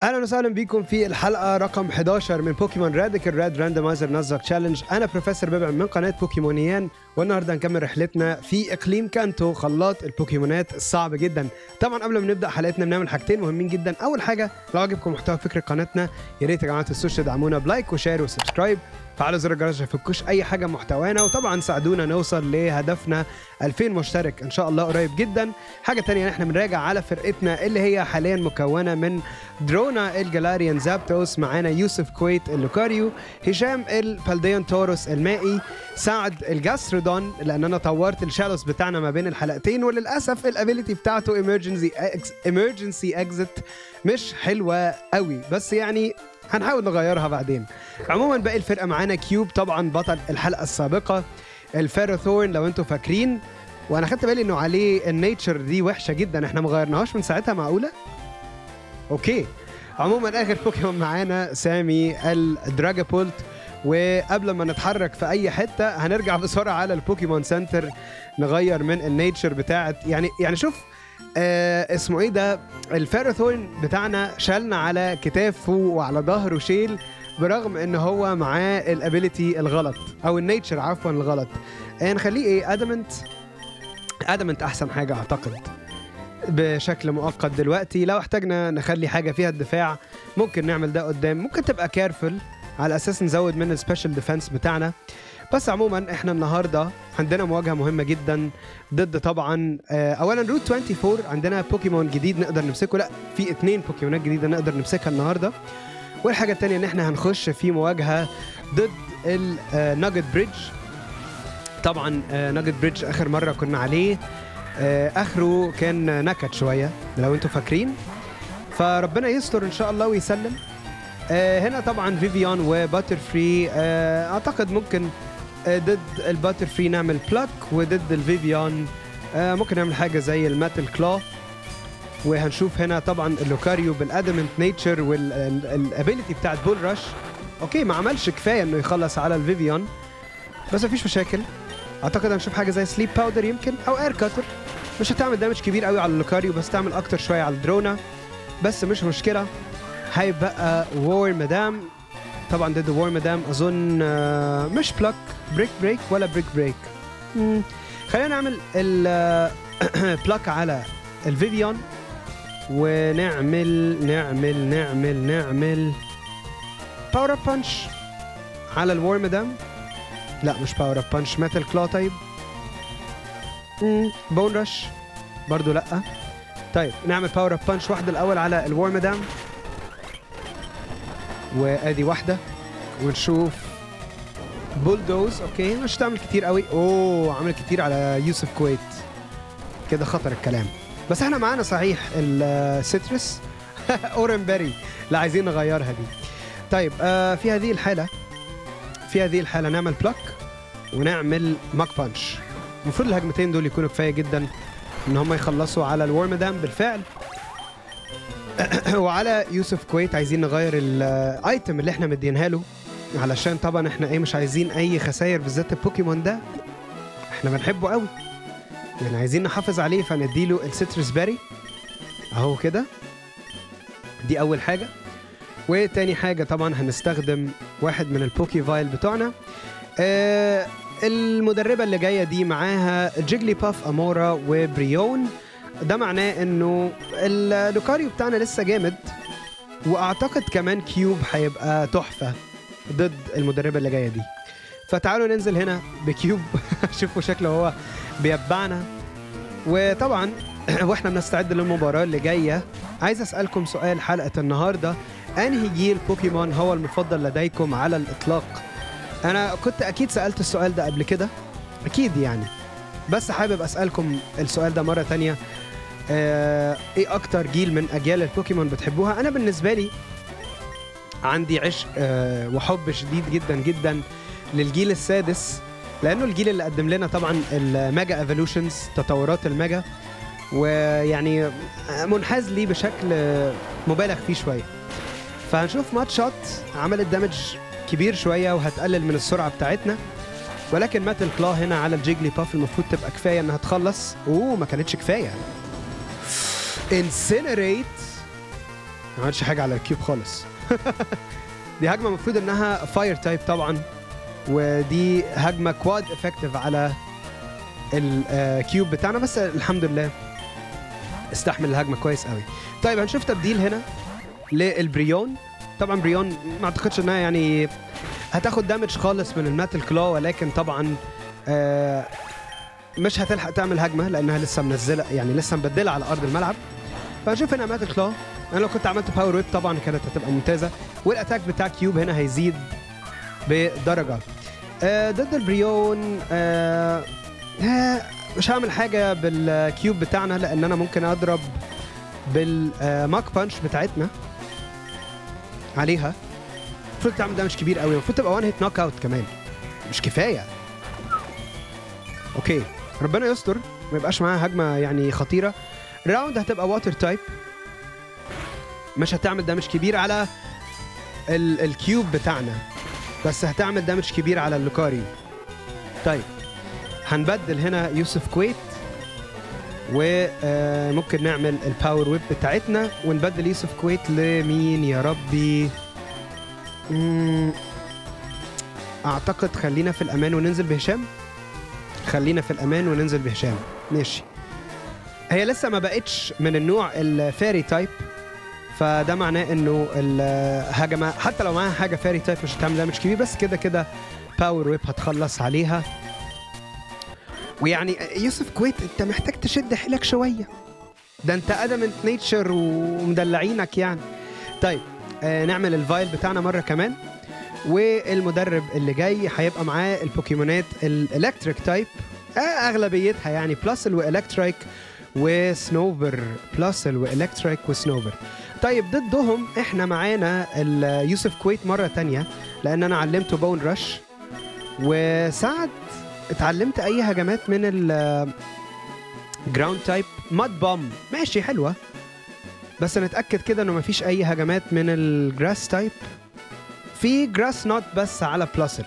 اهلا وسهلا بيكم في الحلقه رقم 11 من بوكيمون راديكال راد راندمايزر نزك تشالنج انا بروفيسور ببع من قناه بوكيمونيان والنهارده هنكمل رحلتنا في اقليم كانتو خلاط البوكيمونات الصعب جدا طبعا قبل ما نبدا حلقتنا بنعمل حاجتين مهمين جدا اول حاجه لو عجبكم محتوى فكره قناتنا يا ريت يا جماعه تنسوش تدعمونا بلايك وشير وسبسكرايب فعلوا زر الجرس عشان يفكوش اي حاجه من محتوانا وطبعا ساعدونا نوصل لهدفنا 2000 مشترك ان شاء الله قريب جدا حاجه تانية احنا بنراجع على فرقتنا اللي هي حاليا مكونه من درونا الجلاريان زابتوس معانا يوسف كويت اللوكاريو هشام البالديان توروس المائي سعد الجاسترودون لان انا طورت الشالوس بتاعنا ما بين الحلقتين وللاسف الابيليتي بتاعته emergency emergency exit مش حلوه قوي بس يعني هنحاول نغيرها بعدين عموما باقي الفرقه معانا كيوب طبعا بطل الحلقه السابقه الفيروثورن لو انتم فاكرين وانا خدت بالي انه عليه النيتشر دي وحشه جدا احنا ما غيرناهاش من ساعتها معقوله اوكي عموما اخر بوكيمون معانا سامي الدراجابولت وقبل ما نتحرك في اي حته هنرجع بسرعه على البوكيمون سنتر نغير من النيتشر بتاعت يعني يعني شوف آه اسمه ايه ده الفيروثورن بتاعنا شالنا على كتافه وعلى ظهره شيل برغم ان هو معاه الابيليتي الغلط او النيتشر عفوا الغلط آه نخليه ايه ادمنت ادمنت احسن حاجه اعتقد بشكل مؤقت دلوقتي لو احتاجنا نخلي حاجه فيها الدفاع ممكن نعمل ده قدام ممكن تبقى كيرفل على اساس نزود من السبيشال ديفense بتاعنا بس عموما احنا النهارده عندنا مواجهه مهمه جدا ضد طبعا آه، اولا روت 24 عندنا بوكيمون جديد نقدر نمسكه لا في اثنين بوكيمونات جديده نقدر نمسكها النهارده والحاجه الثانيه ان احنا هنخش في مواجهه ضد الناجت بريدج طبعا ناجت بريدج اخر مره كنا عليه آه، اخره كان نكت شويه لو انتم فاكرين فربنا يستر ان شاء الله ويسلم آه، هنا طبعا فيفيان وباتر فري آه، اعتقد ممكن آه، ضد الباتر فري نعمل بلاك وضد الفيفيان آه، ممكن نعمل حاجه زي الماتل كلا وهنشوف هنا طبعا اللوكاريو بالادمنت نيتشر والابيليتي بتاعت بول رش اوكي ما عملش كفايه انه يخلص على الفيفيان بس مفيش مشاكل اعتقد هنشوف حاجه زي سليب باودر يمكن او اير كاتر مش هتعمل دامج كبير قوي على اللوكاريو بس تعمل اكتر شويه على الدرونا بس مش مشكله هيبقى وور مدام طبعا ضد وور مدام اظن آه، مش بلاك بريك بريك ولا بريك بريك مم. خلينا نعمل البلاك على الفيفيون ونعمل نعمل نعمل نعمل باور اب بانش على الوور مدام لا مش باور اب بانش ميتال كلا طيب بون رش برضو لا طيب نعمل باور اب بانش واحده الاول على الوور مدام وادي واحده ونشوف بولدوز اوكي مش هتعمل كتير قوي اوه عمل كتير على يوسف كويت كده خطر الكلام بس احنا معانا صحيح السيترس اورنبري اللي عايزين نغيرها دي طيب آه في هذه الحاله في هذه الحاله نعمل بلاك ونعمل ماك بانش المفروض الهجمتين دول يكونوا كفايه جدا ان هم يخلصوا على الورمدام بالفعل وعلى يوسف كويت عايزين نغير الايتم اللي احنا مدينها له علشان طبعا احنا ايه مش عايزين اي خسائر بالذات البوكيمون ده احنا بنحبه قوي يعني عايزين نحافظ عليه فنديله السيترس باري اهو كده دي اول حاجه وتاني حاجه طبعا هنستخدم واحد من البوكي فايل بتوعنا آه المدربه اللي جايه دي معاها جيجلي باف امورا وبريون ده معناه انه اللوكاريو بتاعنا لسه جامد واعتقد كمان كيوب هيبقى تحفه ضد المدربه اللي جايه دي فتعالوا ننزل هنا بكيوب شوفوا شكله هو بيتبعنا وطبعا واحنا بنستعد للمباراه اللي جايه عايز اسالكم سؤال حلقه النهارده انهي جيل بوكيمون هو المفضل لديكم على الاطلاق انا كنت اكيد سالت السؤال ده قبل كده اكيد يعني بس حابب اسالكم السؤال ده مره تانية آه ايه اكتر جيل من اجيال البوكيمون بتحبوها انا بالنسبه لي عندي عشق آه وحب شديد جدا جدا للجيل السادس لانه الجيل اللي قدم لنا طبعا الميجا ايفولوشنز تطورات الميجا ويعني منحاز ليه بشكل آه، مبالغ فيه شويه فهنشوف ماتشات عملت دامج كبير شويه وهتقلل من السرعه بتاعتنا ولكن ماتل كلا هنا على الجيجلي باف المفروض تبقى كفايه انها تخلص اوه ما كانتش كفايه انسينريت ما عملتش حاجه على الكيوب خالص دي هجمه المفروض انها فاير تايب طبعا ودي هجمه كواد افكتيف على الكيوب بتاعنا بس الحمد لله استحمل الهجمه كويس قوي طيب هنشوف تبديل هنا للبريون طبعا بريون ما اعتقدش انها يعني هتاخد دامج خالص من الماتل كلو ولكن طبعا آه مش هتلحق تعمل هجمه لانها لسه منزله يعني لسه مبدله على ارض الملعب فهنشوف هنا ماتل كلو انا لو كنت عملت باور ويب طبعا كانت هتبقى ممتازه والاتاك بتاع كيوب هنا هيزيد بدرجه آه ضد البريون آه آه، مش هعمل حاجه بالكيوب بتاعنا لان انا ممكن اضرب بالماك بانش بتاعتنا عليها المفروض تعمل دامج كبير قوي المفروض تبقى وان هيت نوك اوت كمان مش كفايه اوكي ربنا يستر ما يبقاش معاها هجمه يعني خطيره راوند هتبقى واتر تايب مش هتعمل دامج كبير على ال الكيوب بتاعنا بس هتعمل دامج كبير على اللوكاري طيب هنبدل هنا يوسف كويت وممكن نعمل الباور ويب بتاعتنا ونبدل يوسف كويت لمين يا ربي مم، اعتقد خلينا في الامان وننزل بهشام خلينا في الامان وننزل بهشام ماشي هي لسه ما بقتش من النوع الفيري تايب فده معناه انه الهجمه حتى لو معاها حاجه فيري تايب مش هتعمل دامج كبير بس كده كده باور ويب هتخلص عليها ويعني يوسف كويت انت محتاج تشد حيلك شويه ده انت ادمنت نيتشر ومدلعينك يعني طيب آه نعمل الفايل بتاعنا مره كمان والمدرب اللي جاي هيبقى معاه البوكيمونات الالكتريك تايب آه اغلبيتها يعني بلاسل والكتريك وسنوفر بلاسل والكتريك وسنوفر طيب ضدهم احنا معانا اليوسف كويت مره تانية لان انا علمته بون رش وساعد اتعلمت اي هجمات من ال جراوند تايب ماد بوم ماشي حلوه بس نتاكد كده انه مفيش اي هجمات من الجراس تايب في جراس نوت بس على بلاسل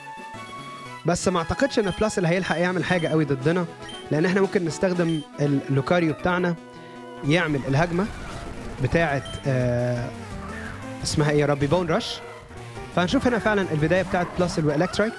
بس ما اعتقدش ان بلاسل هيلحق يعمل حاجه قوي ضدنا لان احنا ممكن نستخدم اللوكاريو بتاعنا يعمل الهجمه بتاعه آه اسمها ايه يا ربي بون رش فهنشوف هنا فعلا البدايه بتاعه بلاسل والكتريك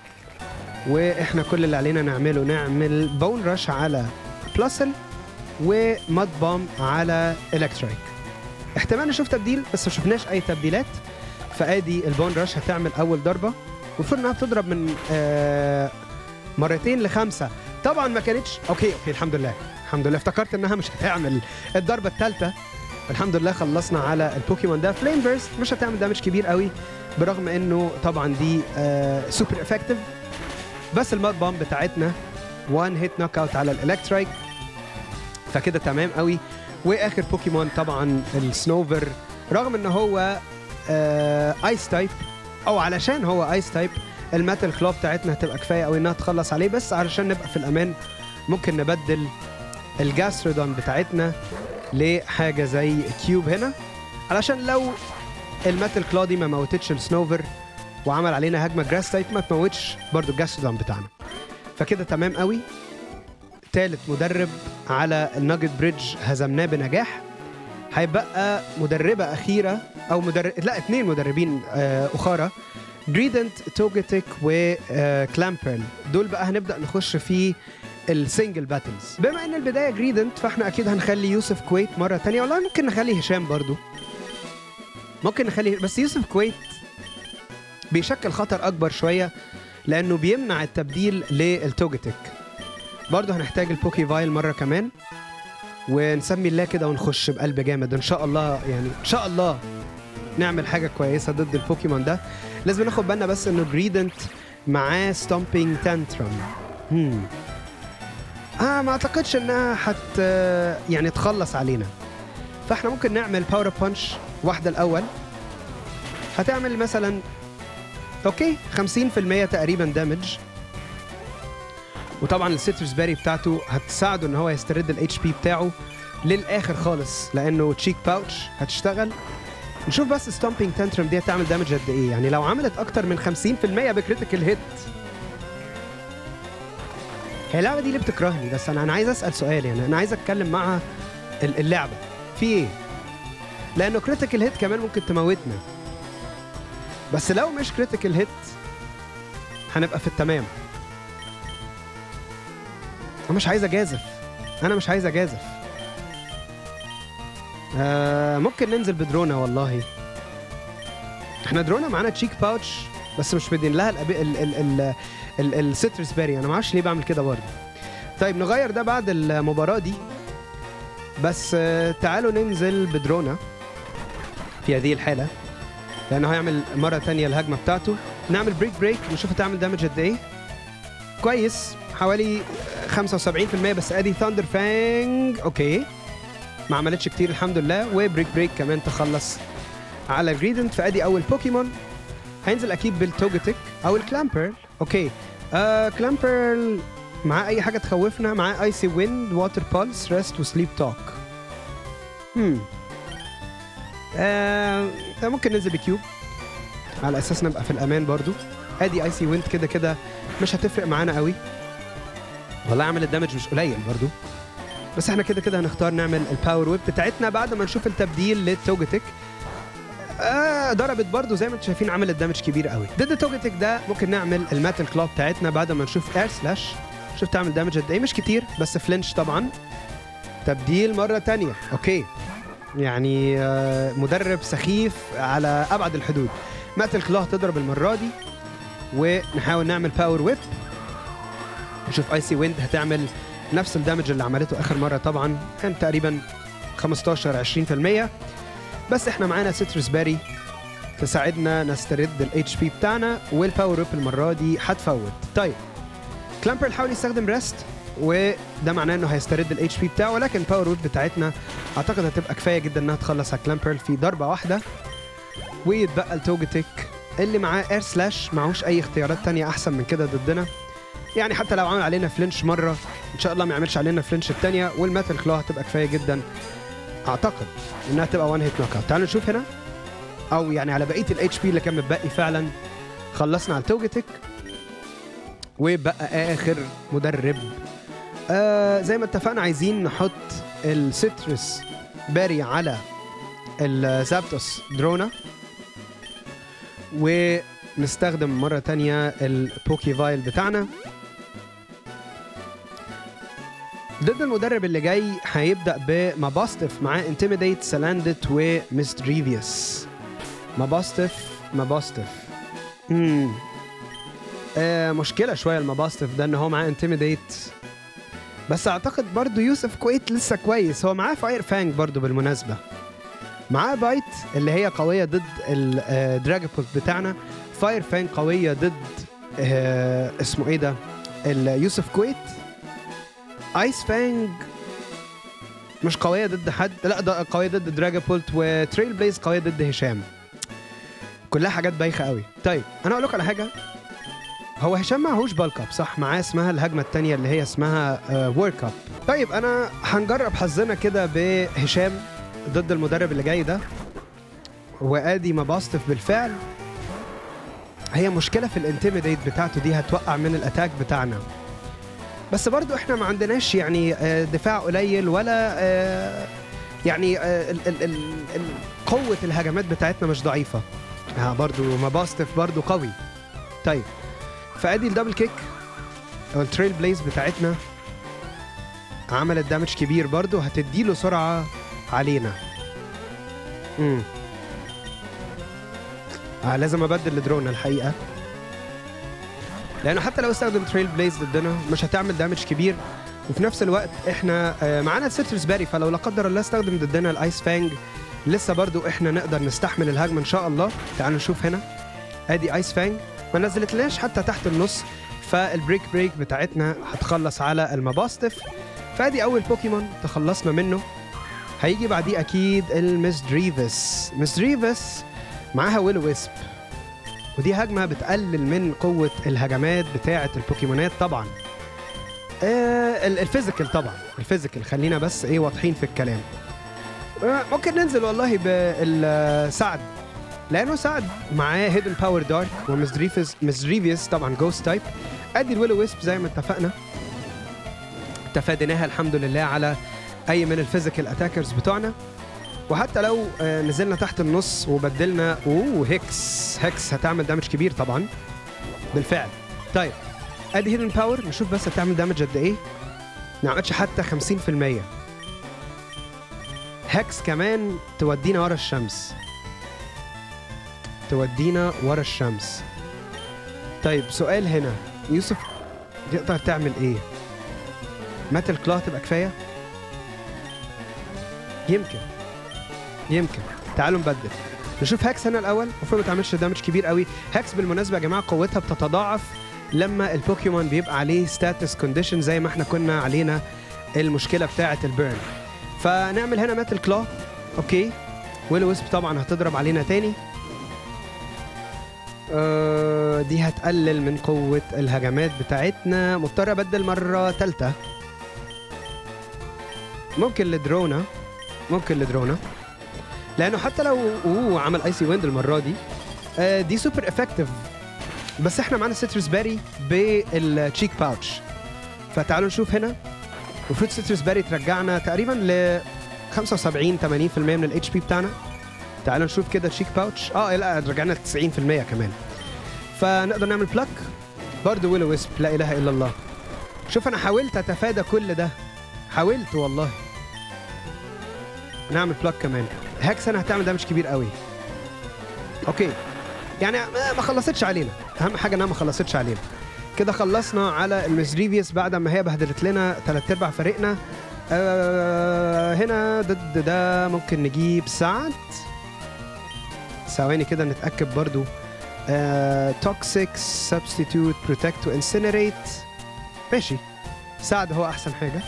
واحنا كل اللي علينا نعمله نعمل بون رش على بلاسل وماد بوم على الكتريك احتمال نشوف تبديل بس ما شفناش اي تبديلات فادي البون رش هتعمل اول ضربه المفروض انها بتضرب من آه مرتين لخمسه طبعا ما كانتش اوكي اوكي الحمد لله الحمد لله افتكرت انها مش هتعمل الضربه الثالثه الحمد لله خلصنا على البوكيمون ده فليم بيرست مش هتعمل دامج كبير قوي برغم انه طبعا دي آه سوبر افكتيف بس الماد بوم بتاعتنا وان هيت نوك اوت على الالكتريك فكده تمام قوي واخر بوكيمون طبعا السنوفر رغم ان هو آه ايس تايب او علشان هو ايس تايب الماتل كلو بتاعتنا هتبقى كفايه قوي انها تخلص عليه بس علشان نبقى في الامان ممكن نبدل الجاسترودون بتاعتنا لحاجه زي كيوب هنا علشان لو الماتل كلو دي ما موتتش السنوفر وعمل علينا هجمه جراس تايب ما تموتش برضو الجاسترودون بتاعنا فكده تمام قوي تالت مدرب على الناجت بريدج هزمناه بنجاح هيبقى مدربة أخيرة أو مدرب لا اثنين مدربين آه أخرى جريدنت توجيتك وكلامبرل دول بقى هنبدأ نخش في السنجل باتلز بما ان البدايه جريدنت فاحنا اكيد هنخلي يوسف كويت مره تانية والله ممكن نخلي هشام برضو ممكن نخلي بس يوسف كويت بيشكل خطر اكبر شويه لانه بيمنع التبديل للتوجيتك برضه هنحتاج البوكي فايل مره كمان ونسمي الله كده ونخش بقلب جامد ان شاء الله يعني ان شاء الله نعمل حاجه كويسه ضد البوكيمون ده لازم ناخد بالنا بس انه جريدنت معاه ستومبينج تانترم هم اه ما اعتقدش انها حت يعني تخلص علينا فاحنا ممكن نعمل باور بانش واحده الاول هتعمل مثلا اوكي 50% تقريبا دامج وطبعا السيترس باري بتاعته هتساعده ان هو يسترد الاتش بي بتاعه للاخر خالص لانه تشيك باوتش هتشتغل نشوف بس ستومبينج تانترم دي هتعمل دامج قد ايه يعني لو عملت اكتر من 50% بكريتيكال هيت هي اللعبه دي اللي بتكرهني بس انا انا عايز اسال سؤال يعني انا عايز اتكلم مع اللعبه في ايه لانه كريتيكال هيت كمان ممكن تموتنا بس لو مش كريتيكال هيت هنبقى في التمام انا مش عايز اجازف انا مش عايز اجازف آه ممكن ننزل بدرونه والله احنا درونه معانا تشيك باوتش بس مش مدين لها الأبي... ال ال ال ال السيترس بيري انا ما اعرفش ليه بعمل كده برضه طيب نغير ده بعد المباراه دي بس آه تعالوا ننزل بدرونه في هذه الحاله لانه هيعمل مره تانية الهجمه بتاعته نعمل بريك بريك نشوف هتعمل دامج قد ايه كويس حوالي 75% بس ادي ثاندر فانج اوكي ما عملتش كتير الحمد لله وبريك بريك كمان تخلص على جريدنت فادي اول بوكيمون هينزل اكيد بالتوجتك او الكلامبر اوكي آه كلامبر معاه اي حاجه تخوفنا معاه ايسي ويند ووتر بالس ريست وسليب توك هم آه ممكن ننزل بكيوب على اساس نبقى في الامان برضو ادي ايسي ويند كده كده مش هتفرق معانا قوي والله عمل الدمج مش قليل برضو بس احنا كده كده هنختار نعمل الباور ويب بتاعتنا بعد ما نشوف التبديل للتوجتك آه ضربت برضو زي ما انتم شايفين عملت دامج كبير قوي ضد التوجتك ده ممكن نعمل الماتل كلوب بتاعتنا بعد ما نشوف اير سلاش شوف تعمل دامج قد ايه مش كتير بس فلينش طبعا تبديل مره تانية اوكي يعني آه مدرب سخيف على ابعد الحدود ماتل كلو هتضرب المره دي ونحاول نعمل باور ويب نشوف اي سي ويند هتعمل نفس الدمج اللي عملته اخر مره طبعا كان تقريبا 15 20% بس احنا معانا سيترس باري تساعدنا نسترد الاتش بي بتاعنا والباور ويب المره دي هتفوت طيب كلامبر حاول يستخدم ريست وده معناه انه هيسترد الاتش بي بتاعه ولكن الباور ويب بتاعتنا اعتقد هتبقى كفايه جدا انها تخلص على كلامبر في ضربه واحده ويتبقى التوجتك اللي معاه اير سلاش معهوش اي اختيارات تانية احسن من كده ضدنا يعني حتى لو عمل علينا فلينش مره ان شاء الله ما يعملش علينا فلينش الثانيه والميتال كلو هتبقى كفايه جدا اعتقد انها تبقى وان هيت نوك اوت تعالوا نشوف هنا او يعني على بقيه الاتش بي اللي كان متبقي فعلا خلصنا على التوجتك وبقى اخر مدرب آه زي ما اتفقنا عايزين نحط السيترس باري على الزابتوس درونا ونستخدم مرة تانية البوكي فايل بتاعنا ضد المدرب اللي جاي هيبدأ بماباستف معاه انتميديت سلاندت ومستريفيوس ماباستف ماباستف امم آه مشكلة شوية الماباستف ده ان هو معاه انتميديت بس اعتقد برضو يوسف كويت لسه كويس هو معاه فاير فانج برضو بالمناسبة معاه بايت اللي هي قويه ضد الدراجابوت بتاعنا فاير فان قويه ضد آه اسمه ايه ده اليوسف كويت ايس فانج مش قويه ضد حد لا ده قويه ضد دراجابولت وتريل بليز قويه ضد هشام كلها حاجات بايخه قوي طيب انا اقول لك على حاجه هو هشام معهوش بالك اب صح معاه اسمها الهجمه الثانيه اللي هي اسمها ورك اب طيب انا هنجرب حظنا كده بهشام ضد المدرب اللي جاي ده وادي ماباستف بالفعل هي مشكله في الانتميديت بتاعته دي هتوقع من الاتاك بتاعنا بس برضو احنا ما عندناش يعني دفاع قليل ولا يعني ال ال ال ال قوه الهجمات بتاعتنا مش ضعيفه ها برضو ماباستف برضو قوي طيب فادي الدبل كيك او التريل بليز بتاعتنا عملت دامج كبير برضو هتديله سرعه علينا امم آه لازم ابدل الدرون الحقيقه لانه حتى لو استخدم تريل بليز ضدنا مش هتعمل دامج كبير وفي نفس الوقت احنا آه معانا سيترس باري فلو لا قدر الله استخدم ضدنا الايس فانج لسه برضو احنا نقدر نستحمل الهجمه ان شاء الله تعالوا نشوف هنا ادي ايس فانج ما نزلتلناش حتى تحت النص فالبريك بريك بتاعتنا هتخلص على الماباستف فادي اول بوكيمون تخلصنا منه هيجي بعديه اكيد المسدريفس مسدريفس معاها ويل ويسب ودي هجمه بتقلل من قوه الهجمات بتاعه البوكيمونات طبعا آه الفيزيكال طبعا الفيزيكال خلينا بس ايه واضحين في الكلام آه ممكن ننزل والله بالسعد لانه سعد معاه هيدن باور دارك ومسدريفس مسدريفيوس طبعا جوست تايب ادي الويلو ويسب زي ما اتفقنا تفاديناها الحمد لله على اي من الفيزيكال اتاكرز بتوعنا وحتى لو آه، نزلنا تحت النص وبدلنا اوه هيكس هيكس هتعمل دامج كبير طبعا بالفعل طيب ادي هيدن باور نشوف بس هتعمل دامج قد ايه ما عملتش حتى 50% هيكس كمان تودينا ورا الشمس تودينا ورا الشمس طيب سؤال هنا يوسف تقدر تعمل ايه ماتل كلا تبقى كفايه يمكن يمكن تعالوا نبدل نشوف هاكس هنا الاول المفروض ما تعملش دامج كبير قوي هاكس بالمناسبه يا جماعه قوتها بتتضاعف لما البوكيمون بيبقى عليه ستاتس كونديشن زي ما احنا كنا علينا المشكله بتاعه البيرن فنعمل هنا ماتل كلا اوكي ويل ويسب طبعا هتضرب علينا تاني آه دي هتقلل من قوة الهجمات بتاعتنا مضطر ابدل مرة تالتة ممكن لدرونا ممكن لدرونا لانه حتى لو اوه عمل ايسي ويند المرة دي آه دي سوبر افكتيف بس احنا معانا سيترس باري بالتشيك باوتش فتعالوا نشوف هنا المفروض سيترس باري ترجعنا تقريبا ل 75 80% من الاتش بي بتاعنا تعالوا نشوف كده تشيك باوتش اه لا رجعنا ل 90% كمان فنقدر نعمل بلاك برضه ويلو ويسب لا اله الا الله شوف انا حاولت اتفادى كل ده حاولت والله نعمل بلاك كمان هاكسن هتعمل دامج كبير قوي اوكي يعني ما ما خلصتش علينا اهم حاجه انها ما خلصتش علينا كده خلصنا على المزريفيوس بعد ما هي بهدلت لنا ثلاث ارباع فريقنا آه هنا ضد ده ممكن نجيب سعد ثواني كده نتاكد برضو توكسيك سبستيتيوت بروتكت وانسينريت ماشي سعد هو احسن حاجه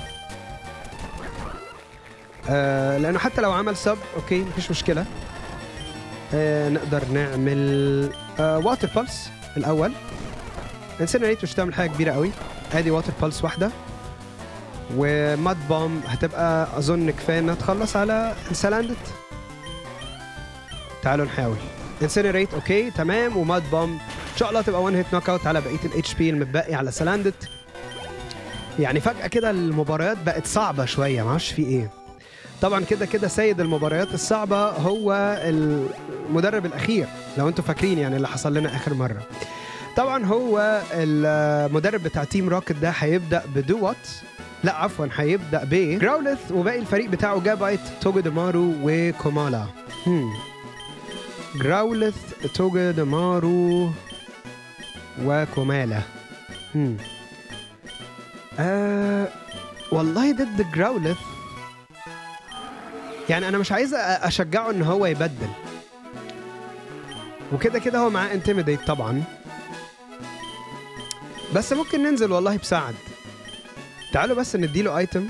آه لانه حتى لو عمل سب اوكي مفيش مشكله آه نقدر نعمل آه واتر بالس الاول انسينريت مش هتعمل حاجه كبيره قوي ادي واتر بالس واحده وماد بوم هتبقى اظن كفايه انها تخلص على انسلاندت تعالوا نحاول انسينريت اوكي تمام وماد بوم ان شاء الله تبقى وان هيت نوك اوت على بقيه الاتش بي المتبقي على سلاندت يعني فجاه كده المباريات بقت صعبه شويه معرفش في ايه طبعا كده كده سيد المباريات الصعبه هو المدرب الاخير لو انتم فاكرين يعني اللي حصل لنا اخر مره طبعا هو المدرب بتاع تيم روكت ده هيبدا بدوات لا عفوا هيبدا ب جراولث وباقي الفريق بتاعه جابايت توجو دمارو وكومالا هم. جراولث توجو دمارو وكومالا هم. آه والله ضد جراولث يعني انا مش عايز أ- اشجعه ان هو يبدل وكده كده هو معاه انتميديت طبعا بس ممكن ننزل والله بسعد تعالوا بس نديله ايتم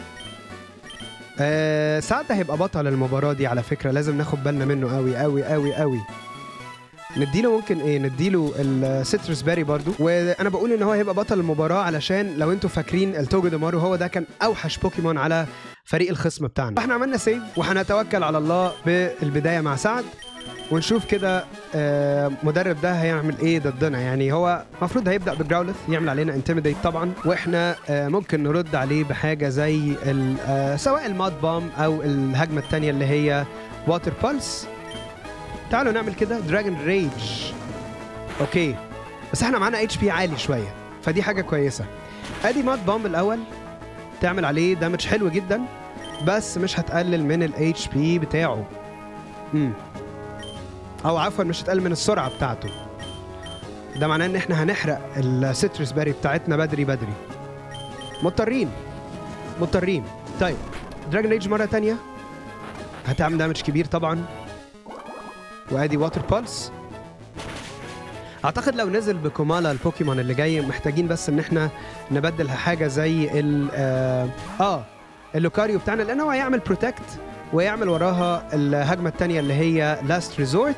آه سعد هيبقى بطل المباراة دي على فكرة لازم ناخد بالنا منه قوي قوي قوي قوي نديله ممكن ايه نديله السيترس باري برضو وانا بقول ان هو هيبقى بطل المباراة علشان لو انتوا فاكرين التوجو دمارو هو ده كان اوحش بوكيمون على فريق الخصم بتاعنا احنا عملنا سيف وهنتوكل على الله بالبداية مع سعد ونشوف كده آه، مدرب ده هيعمل ايه ضدنا يعني هو المفروض هيبدا بجراولث يعمل علينا انتميديت طبعا واحنا آه، ممكن نرد عليه بحاجه زي ال- آه، سواء الماد بوم او الهجمه الثانيه اللي هي واتر بالس تعالوا نعمل كده دراجون ريج اوكي بس احنا معانا اتش بي عالي شويه فدي حاجه كويسه ادي ماد بوم الاول تعمل عليه دامج حلو جدا بس مش هتقلل من الاتش بي بتاعه امم او عفوا مش هتقلل من السرعه بتاعته ده معناه ان احنا هنحرق السيترس باري بتاعتنا بدري بدري مضطرين مضطرين طيب دراجون ريج مره تانية هتعمل دامج كبير طبعا وادي واتر بالس اعتقد لو نزل بكومالا البوكيمون اللي جاي محتاجين بس ان احنا نبدل حاجه زي ال اه, آه اللوكاريو بتاعنا لان هو هيعمل بروتكت ويعمل وراها الهجمه الثانيه اللي هي لاست ريزورت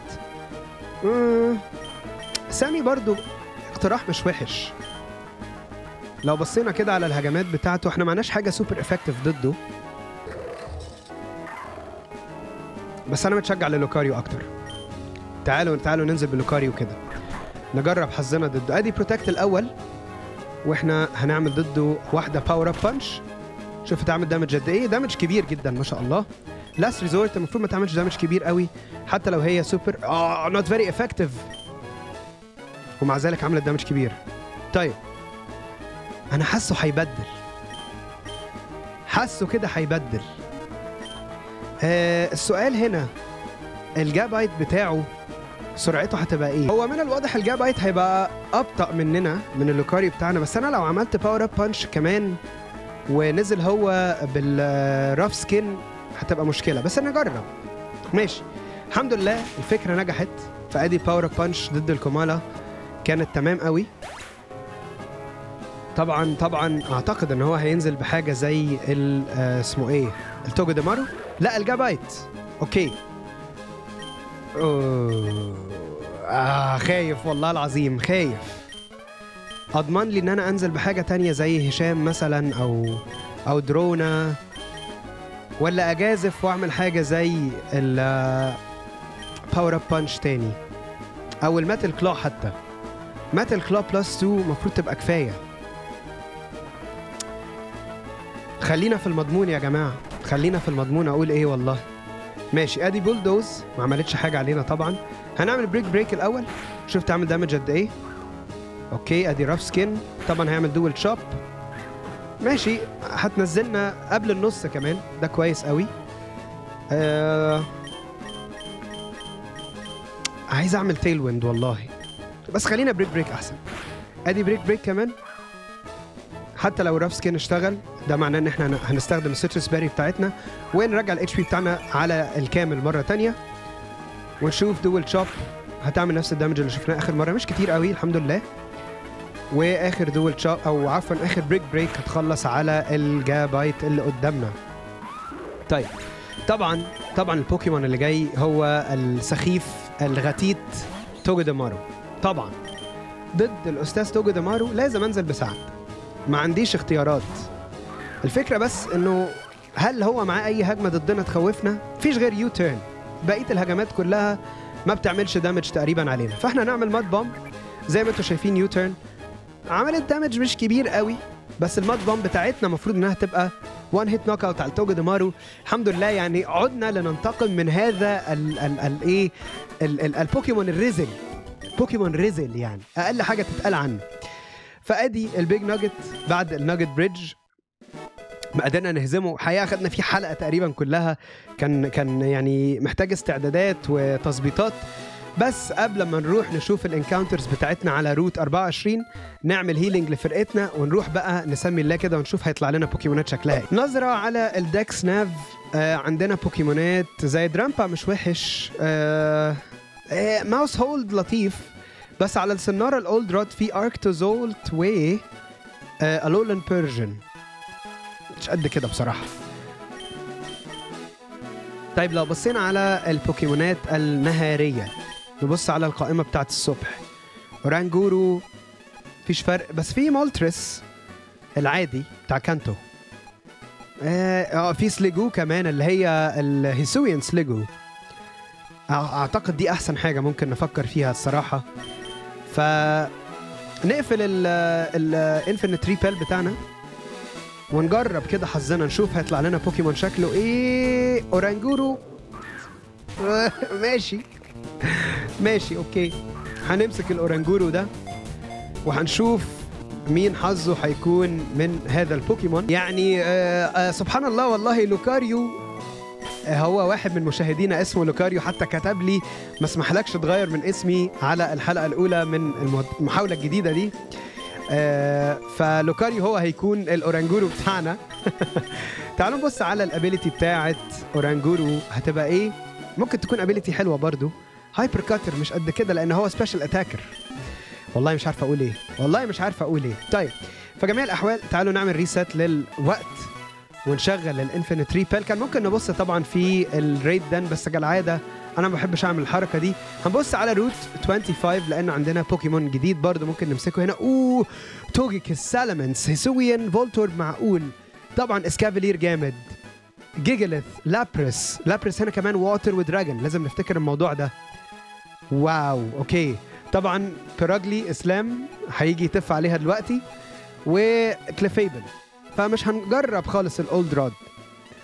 سامي برضو اقتراح مش وحش لو بصينا كده على الهجمات بتاعته احنا معناش حاجه سوبر افكتيف ضده بس انا متشجع للوكاريو اكتر تعالوا تعالوا ننزل بلوكاريو كده نجرب حظنا ضده ادي بروتكت الاول واحنا هنعمل ضده واحده باور اب بانش شوف تعمل دامج قد ايه دامج كبير جدا ما شاء الله لاست ريزورت المفروض ما تعملش دامج كبير قوي حتى لو هي سوبر اه نوت فيري افكتيف ومع ذلك عملت دامج كبير طيب انا حاسه هيبدل حاسه كده هيبدل آه السؤال هنا الجابايت بتاعه سرعته هتبقى ايه هو من الواضح الجابايت هيبقى ابطا مننا من اللوكاري بتاعنا بس انا لو عملت باور اب بانش كمان ونزل هو بالراف سكين هتبقى مشكله بس نجرب ماشي الحمد لله الفكره نجحت فادي باور اب بانش ضد الكومالا كانت تمام قوي طبعا طبعا اعتقد ان هو هينزل بحاجه زي ال- آه، اسمه ايه التوجو ديمارو لا الجابايت اوكي أوه. آه خايف والله العظيم خايف اضمن لي ان انا انزل بحاجه تانية زي هشام مثلا او او درونا ولا اجازف واعمل حاجه زي ال باور اب بانش تاني او الميتال كلا حتى ميتال كلا بلس 2 المفروض تبقى كفايه خلينا في المضمون يا جماعه خلينا في المضمون اقول ايه والله ماشي ادي بولدوز ما عملتش حاجه علينا طبعا هنعمل بريك بريك الاول شوف تعمل دامج قد ايه اوكي ادي راف سكين طبعا هيعمل دول شوب ماشي هتنزلنا قبل النص كمان ده كويس قوي آه... عايز اعمل تيل ويند والله بس خلينا بريك بريك احسن ادي بريك بريك كمان حتى لو راف سكين اشتغل ده معناه ان احنا هنستخدم السيترس باري بتاعتنا ونرجع الاتش بي بتاعنا على الكامل مره تانية ونشوف دول شوب هتعمل نفس الدمج اللي شفناه اخر مره مش كتير قوي الحمد لله واخر دول شوب او عفوا اخر بريك بريك هتخلص على الجابايت اللي قدامنا طيب طبعا طبعا البوكيمون اللي جاي هو السخيف الغتيت توجو ديمارو طبعا ضد الاستاذ توجو ديمارو لازم انزل بسعد ما عنديش اختيارات الفكره بس انه هل هو معاه اي هجمه ضدنا تخوفنا مفيش غير يو تيرن بقيه الهجمات كلها ما بتعملش دامج تقريبا علينا فاحنا نعمل ماد بومب زي ما انتم شايفين يو تيرن عملت دامج مش كبير قوي بس الماد بومب بتاعتنا المفروض انها تبقى وان هيت نوك اوت على توجو ديمارو الحمد لله يعني عدنا لننتقم من هذا ال ال ال ايه ال ال البوكيمون الريزل بوكيمون ريزل يعني اقل حاجه تتقال عنه فادي البيج ناجت بعد الناجت بريدج ما قدرنا نهزمه حقيقه خدنا فيه حلقه تقريبا كلها كان كان يعني محتاج استعدادات وتظبيطات بس قبل ما نروح نشوف الانكاونترز بتاعتنا على روت 24 نعمل هيلينج لفرقتنا ونروح بقى نسمي الله كده ونشوف هيطلع لنا بوكيمونات شكلها ايه نظره على الدكس ناف آه عندنا بوكيمونات زي درامبا مش وحش آه آه ماوس هولد لطيف بس على السناره الاولد رود في اركتوزولت و آه الولن بيرجن مش قد كده بصراحه طيب لو بصينا على البوكيمونات النهاريه نبص على القائمه بتاعت الصبح رانجورو مفيش فرق بس في مولتريس العادي بتاع كانتو اه آه، في سليجو كمان اللي هي الهيسويان سليجو أع- اعتقد دي احسن حاجه ممكن نفكر فيها الصراحه ف نقفل الانفينيت ريبيل بتاعنا ونجرب كده حظنا نشوف هيطلع لنا بوكيمون شكله ايه اورانجورو ماشي ماشي اوكي هنمسك الاورانجورو ده وهنشوف مين حظه هيكون من هذا البوكيمون يعني آه آه سبحان الله والله لوكاريو آه، هو واحد من مشاهدينا اسمه لوكاريو حتى كتب لي ما اسمحلكش تغير من اسمي على الحلقه الاولى من المد- المحاوله الجديده دي آه، فلوكاريو هو هيكون الاورانجورو بتاعنا تعالوا نبص على الابيليتي بتاعت اورانجورو هتبقى ايه ممكن تكون ابيليتي حلوه برضو هايبر كاتر مش قد كده لان هو سبيشال اتاكر والله مش عارف اقول ايه والله مش عارف اقول ايه طيب فجميع الاحوال تعالوا نعمل ريست للوقت ونشغل الانفينيت ريبيل كان ممكن نبص طبعا في الريد دن بس كالعاده انا ما بحبش اعمل الحركه دي هنبص على روت 25 لان عندنا بوكيمون جديد برضه ممكن نمسكه هنا اوه توجيك السالمنس هيسويان فولتورد معقول طبعا اسكافيلير جامد جيجلث لابرس لابرس هنا كمان ووتر ودراجون لازم نفتكر الموضوع ده واو اوكي طبعا بيراجلي اسلام هيجي يتف عليها دلوقتي وكليفيبل فمش هنجرب خالص الاولد رود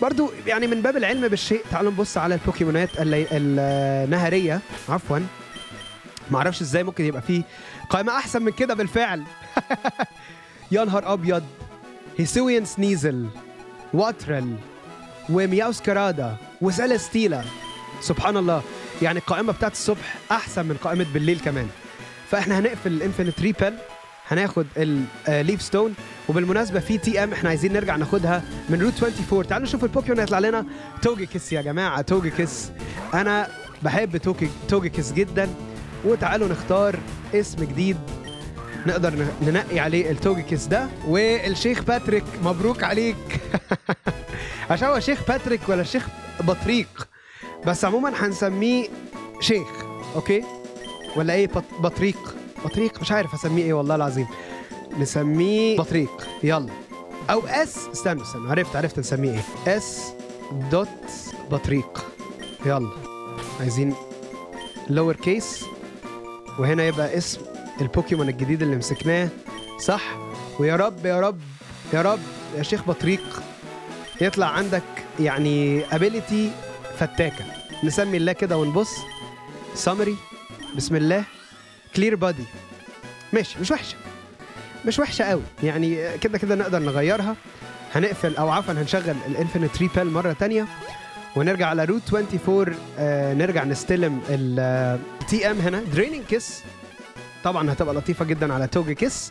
برضو يعني من باب العلم بالشيء تعالوا نبص على البوكيمونات اللي النهاريه عفوا ما اعرفش ازاي ممكن يبقى فيه قائمه احسن من كده بالفعل يا نهار ابيض هيسويان سنيزل واترل ومياوس كرادا وسيلستيلا سبحان الله يعني القائمه بتاعت الصبح احسن من قائمه بالليل كمان فاحنا هنقفل الانفينيت ريبل هناخد الليف ستون وبالمناسبه في تي ام احنا عايزين نرجع ناخدها من روت 24 تعالوا نشوف البوكيمون هيطلع لنا توجيكس يا جماعه توجيكس انا بحب توجي توجيكس جدا وتعالوا نختار اسم جديد نقدر ننقي عليه التوجيكس ده والشيخ باتريك مبروك عليك عشان هو شيخ باتريك ولا شيخ بطريق بس عموما هنسميه شيخ اوكي ولا ايه بط... بطريق بطريق مش عارف اسميه ايه والله العظيم نسميه بطريق يلا او اس استنوا استنوا عرفت عرفت نسميه ايه اس دوت بطريق يلا عايزين لور كيس وهنا يبقى اسم البوكيمون الجديد اللي مسكناه صح ويا رب يا رب يا رب يا شيخ بطريق يطلع عندك يعني ابيليتي فتاكه نسمي الله كده ونبص سامري بسم الله كلير بادي ماشي مش وحشه مش وحشه قوي يعني كده كده نقدر نغيرها هنقفل او عفوا هنشغل الانفينيت ريبال مره تانية ونرجع على روت 24 آه نرجع نستلم التي ام هنا دريننج كيس طبعا هتبقى لطيفه جدا على توجي كيس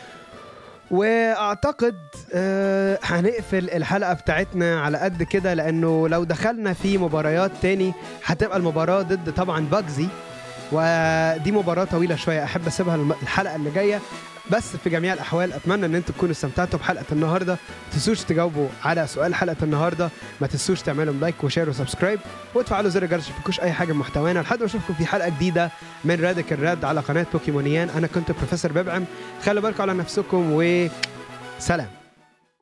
واعتقد آه هنقفل الحلقه بتاعتنا على قد كده لانه لو دخلنا في مباريات تاني هتبقى المباراه ضد طبعا باجزي ودي مباراه طويله شويه احب اسيبها الحلقه اللي جايه بس في جميع الاحوال اتمنى ان انتم تكونوا استمتعتوا بحلقه النهارده ما تنسوش تجاوبوا على سؤال حلقه النهارده ما تنسوش تعملوا لايك وشير وسبسكرايب وتفعلوا زر الجرس عشان ما اي حاجه من محتوانا لحد ما اشوفكم في حلقه جديده من رادك الراد على قناه بوكيمونيان انا كنت بروفيسور ببعم خلوا بالكم على نفسكم وسلام